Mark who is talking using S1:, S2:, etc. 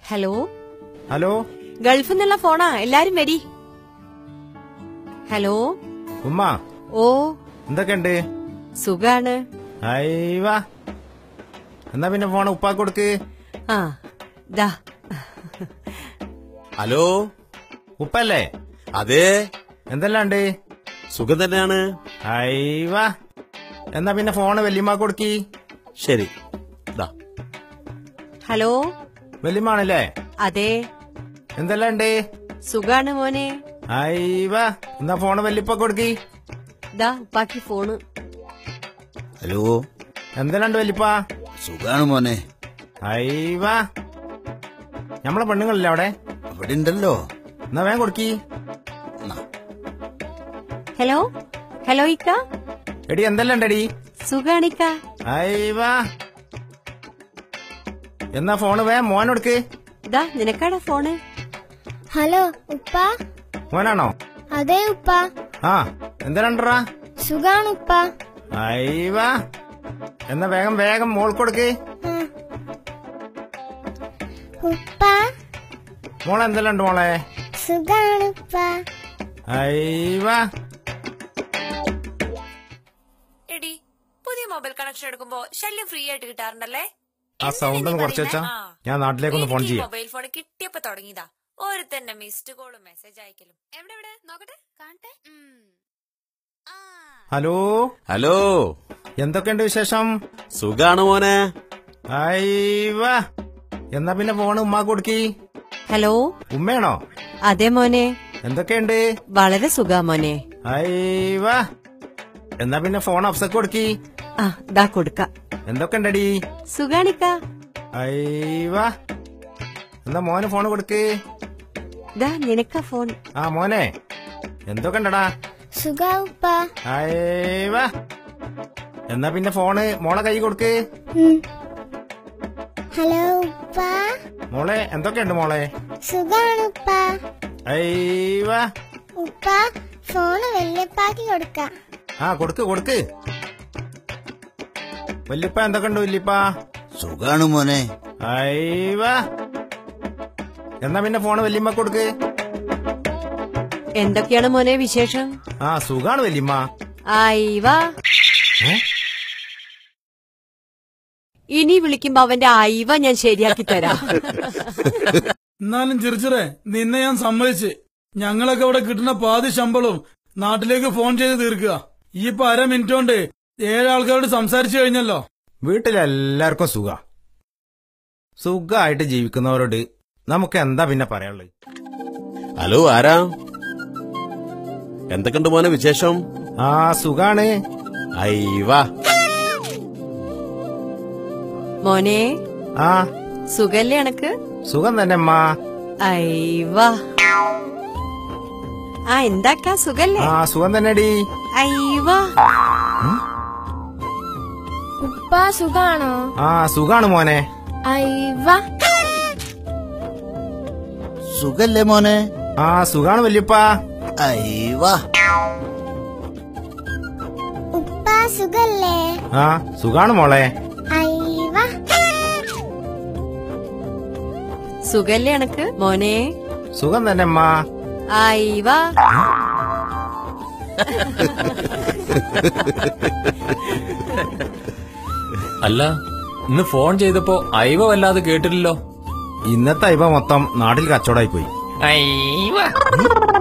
S1: Hello
S2: hello
S1: ഗൾഫിൽ നിന്നുള്ള ഫോണാ എല്ലാരും വരി ഹലോ
S2: ഉമ്മ
S1: ഓ
S2: എന്തൊക്കെയുണ്ട്
S1: സുഖാണ്
S2: അയ്യവാ എന്നാ പിന്നെ ഫോൺ ഉപ്പാക്ക് കൊടുക്ക്
S1: ആ ദാ
S3: ഹലോ
S2: ഉപ്പല്ലേ
S3: അതെ
S2: എന്തെല്ലാം ഉണ്ട്
S3: സുഖം തന്നെയാണ്
S2: അയ്യവാ എന്നാ പിന്നെ ഫോണ് വല്യമ്മ കൊടുക്കി
S3: ശരി ദാ
S1: ഹലോ
S2: വല്യമ്മാണല്ലേ
S1: അതെ
S2: എന്തെല്ലാം ഉണ്ട്
S1: സുഖാണ് മോനെ
S2: അയ്യവാ എന്നാ ഫോണ് വല്യപ്പ കൊടുക്കി
S1: ദാ ഉപ്പാക്കി ഫോണ്
S4: ഹലോ
S2: എന്തെല്ലാം ഉണ്ട് വല്യപ്പ
S4: സുഖാണ് മോനെ
S2: അയ്യവാ നമ്മളെ പെണ്ണുങ്ങളില്ലേ അവിടെ
S4: അവിടെ ഉണ്ടല്ലോ
S2: എന്നാ വേഗം കൊടുക്കി
S4: എന്നാ,
S1: ഹലോ ഹലോ ഇക്ക
S2: എടി എന്തെല്ലാം ഉണ്ടെടി
S1: സുഖാണിക്ക
S2: അയ്യവാ എന്നാ ഫോണ് വേഗം മോനോടുക്ക്
S1: ദാ നിനക്കാടാ ഫോണ്
S5: ഹലോ ഉപ്പ
S2: മോനാണോ
S5: അതെ ഉപ്പ
S2: ആ എന്തെല്ലാണ്ടാ
S5: സുഖാണ് ഉപ്പ
S2: അയ്യവാ എന്നാ വേഗം വേഗം മോൾ കൊടുക്ക്
S5: ഉം. ഉപ്പ
S2: മോളെ എന്തെല്ലാം ഉണ്ട് മോളെ
S5: സുഖാണ് ഉപ്പ
S2: അയ്യവാ
S6: എടി പുതിയ മൊബൈൽ കണക്ഷൻ എടുക്കുമ്പോ ശല്യം ഫ്രീ ആയിട്ട് കിട്ടാറുണ്ടല്ലേ
S2: ആ സൗണ്ട് ഒന്ന് കുറച്ച് വെച്ചാ ഞാൻ നാട്ടിലേക്കൊന്ന് ഫോൺ
S6: എനിക്ക് ഈ
S2: ചെയ്യാം
S6: മൊബൈൽ ഫോൺ കിട്ടിയപ്പോ തുടങ്ങിയതാ ഓരോത്തന്നെ മിസ്ഡ് കോളും മെസ്സേജ് അയക്കലും എവിടെ എവിടെ നോക്കട്ടെ കാണട്ടെ ഉം. ആ.
S2: ഹലോ
S3: ഹലോ
S2: എന്തൊക്കെയുണ്ട് വിശേഷം
S3: സുഖാണ് മോനെ
S2: അയ്യവാ എന്നാ പിന്നെ ഫോൺ ഉമ്മാക്ക് കൊടുക്കി
S1: ഹലോ
S2: ഉമ്മയാണോ
S1: അതെ മോനെ
S2: എന്തൊക്കെയുണ്ട്
S1: വളരെ സുഖാ മോനെ
S2: അയ്യവാ എന്നാ പിന്നെ ഫോൺ അഫ്സക്ക് കൊടുക്കി
S1: ആ ദാ കൊടുക്ക
S2: എന്തൊക്കെയുണ്ടടി
S1: സുഖാണിക്ക
S2: അയ്യവാ എന്നാ മോന് ഫോൺ കൊടുക്ക്
S1: ദാ നിനക്കാ ഫോൺ
S2: ആ മോനെ എന്തൊക്കെ ഉണ്ടടാ
S5: സുഖാ ഉപ്പ
S2: അയ്യവാ എന്നാ പിന്നെ ഫോണ് മോളെ കൈ കൊടുക്ക്
S5: ഉം. ഹലോ ഉപ്പ
S2: മോളെ എന്തൊക്കെയുണ്ട് മോളെ
S5: സുഖാണ് ഉപ്പ
S2: അയ്യവാ
S5: ഉപ്പ ഫോണ് വല്യപ്പാക്കി കൊടുക്ക
S2: ആ കൊടുക്ക് കൊടുക്ക് വല്യപ്പ എന്തൊക്കെയുണ്ട് വല്യപ്പ
S4: സുഖാണ് മോനെ
S2: അയ്യവാ എന്നാ പിന്നെ ഫോണ് വല്യമ്മ കൊടുക്ക്
S1: എന്തൊക്കെയാണ് മോനെ വിശേഷം
S2: ആ സുഖാണ് വല്യമ്മ
S1: ആയിവാ
S2: ഏ?
S1: ഇനി വിളിക്കുമ്പോ അവന്റെ ആയിവ ഞാൻ ശരിയാക്കി തരാം
S7: എന്നാലും ചെറുച്ചറെ നിന്നെ ഞാൻ സമ്മതിച്ച് ഞങ്ങളൊക്കെ ഇവിടെ കിട്ടുന്ന പാതി ശമ്പളവും നാട്ടിലേക്ക് ഫോൺ ചെയ്ത് തീർക്കുക ഈ ഇപ്പൊ അര മിനിറ്റ് കൊണ്ട് ഏഴാൾക്കാരോട് സംസാരിച്ചു കഴിഞ്ഞല്ലോ
S2: വീട്ടിലെല്ലാവർക്കും സുഖ സുഖമായിട്ട് ജീവിക്കുന്നവരോട് നമുക്ക് എന്താ പിന്നെ പറയാനുള്ളത്
S3: ഹലോ ആരാ എന്തൊക്കെയുണ്ട് മോനെ വിശേഷം
S2: ആ സുഖാണ്
S3: അയ്യവാ
S1: മോനെ
S2: ആ
S1: സുഖല്ലേ എനക്ക്
S2: സുഖം തന്നെ അമ്മ
S1: അയ്വാ ആ എന്താക്കാ സുഖല്ലേ
S2: ആ സുഖം തന്നെടി
S1: അയ്വാ
S5: ഉപ്പ സുഖാണോ
S2: ആ സുഖാണ് മോനെ
S5: അയ്വ
S4: സുഖല്ലേ മോനെ
S2: ആ സുഖാണ് വല്യപ്പ
S4: അയ്യവാ
S5: ഉപ്പ സുഖല്ലേ
S2: ആ സുഖാണ് മോളെ
S5: അയ്വ
S1: സുഖല്ലേ എനക്ക് മോനെ
S2: സുഖം തന്നെ അമ്മ
S1: അയ്വാ
S8: അല്ല ഇന്ന് ഫോൺ ചെയ്തപ്പോ അയവ വല്ലാതെ കേട്ടില്ലല്ലോ
S2: ഇന്നത്തെ ഇവ മൊത്തം നാട്ടിൽ കച്ചവടായി പോയി
S8: അയ്യവ